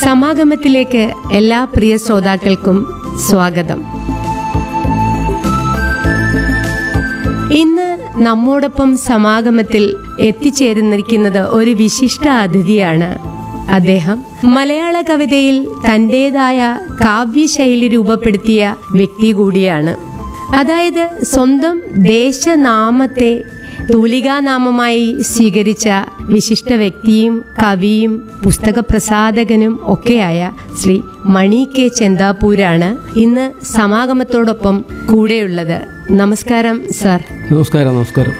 സമാഗമത്തിലേക്ക് എല്ലാ പ്രിയ ശ്രോതാക്കൾക്കും സ്വാഗതം ഇന്ന് നമ്മോടൊപ്പം സമാഗമത്തിൽ എത്തിച്ചേർന്നിരിക്കുന്നത് ഒരു വിശിഷ്ട അതിഥിയാണ് അദ്ദേഹം മലയാള കവിതയിൽ തന്റേതായ കാവ്യശൈലി രൂപപ്പെടുത്തിയ വ്യക്തി കൂടിയാണ് അതായത് സ്വന്തം ദേശനാമത്തെ തൂലികാനാമമായി സ്വീകരിച്ച വിശിഷ്ട വ്യക്തിയും കവിയും പുസ്തക പ്രസാധകനും ഒക്കെയായ ശ്രീ മണി കെ ചെന്താപ്പൂരാണ് ഇന്ന് സമാഗമത്തോടൊപ്പം കൂടെയുള്ളത് നമസ്കാരം സാർ നമസ്കാരം നമസ്കാരം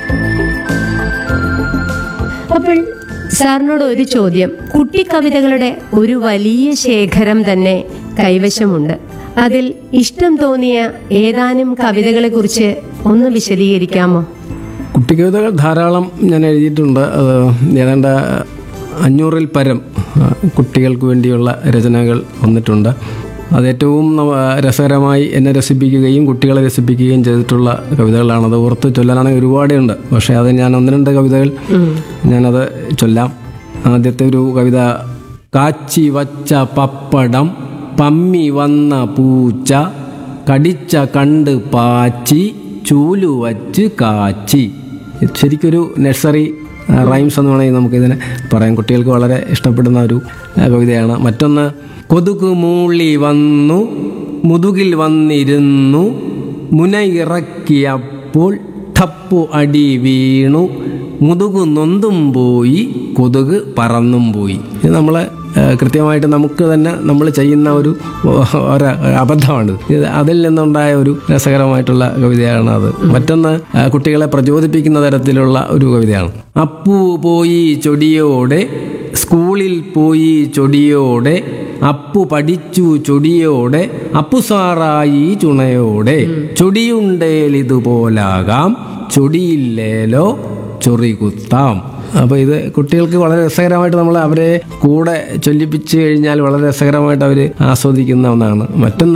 അപ്പോൾ സാറിനോട് ഒരു ചോദ്യം കുട്ടിക്കവിതകളുടെ ഒരു വലിയ ശേഖരം തന്നെ കൈവശമുണ്ട് അതിൽ ഇഷ്ടം തോന്നിയ ഏതാനും കവിതകളെ കുറിച്ച് ഒന്ന് വിശദീകരിക്കാമോ കുട്ടിക്കവിതകൾ ധാരാളം ഞാൻ എഴുതിയിട്ടുണ്ട് അത് ഏതാണ്ട് അഞ്ഞൂറിൽ പരം ആ, കുട്ടികൾക്ക് വേണ്ടിയുള്ള രചനകൾ വന്നിട്ടുണ്ട് അത് ഏറ്റവും നവ- രസകരമായി എന്നെ രസിപ്പിക്കുകയും കുട്ടികളെ രസിപ്പിക്കുകയും ചെയ്തിട്ടുള്ള കവിതകളാണ് അത് ഓർത്ത് ചൊല്ലാനാണെങ്കിൽ ഒരുപാടേ ഉണ്ട് പക്ഷേ അത് ഞാൻ ഒന്ന് രണ്ട് കവിതകൾ ഞാനത് ചൊല്ലാം ആദ്യത്തെ ഒരു കവിത കാച്ചി വച്ച പപ്പടം പമ്മി വന്ന പൂച്ച കടിച്ച കണ്ട് പാച്ചി ചൂലു വച്ച് കാച്ചി ശരിക്കൊരു നഴ്സറി റൈംസ് എന്ന് വേണമെങ്കിൽ നമുക്കിതിനെ പറയാം കുട്ടികൾക്ക് വളരെ ഇഷ്ടപ്പെടുന്ന ഒരു ആ, കവിതയാണ് മറ്റൊന്ന് കൊതുക് മൂളി വന്നു മുതുകിൽ വന്നിരുന്നു മുനയിറക്കിയപ്പോൾ ടപ്പു അടി വീണു മുതുകു നൊന്തും പോയി കൊതുക് പറന്നും പോയി ഇത് നമ്മളെ ആ, കൃത്യമായിട്ട് നമുക്ക് തന്നെ നമ്മൾ ചെയ്യുന്ന ഒരു ഒരു അബദ്ധമാണ് ഇത് അതിൽ നിന്നുണ്ടായ ഒരു രസകരമായിട്ടുള്ള കവിതയാണ് അത് മറ്റൊന്ന് ആ, കുട്ടികളെ പ്രചോദിപ്പിക്കുന്ന തരത്തിലുള്ള ഒരു കവിതയാണ് അപ്പു പോയി ചൊടിയോടെ സ്കൂളിൽ പോയി ചൊടിയോടെ അപ്പു പഠിച്ചു ചൊടിയോടെ അപ്പു സാറായി ചുണയോടെ ചൊടിയുണ്ടേൽ ഇതുപോലാകാം ചൊടിയില്ലേലോ ചൊറികുത്താം അപ്പോൾ ഇത് കുട്ടികൾക്ക് വളരെ രസകരമായിട്ട് നമ്മൾ അവരെ കൂടെ ചൊല്ലിപ്പിച്ച് കഴിഞ്ഞാൽ വളരെ രസകരമായിട്ട് അവർ ആസ്വദിക്കുന്ന ഒന്നാണ് മറ്റൊന്ന്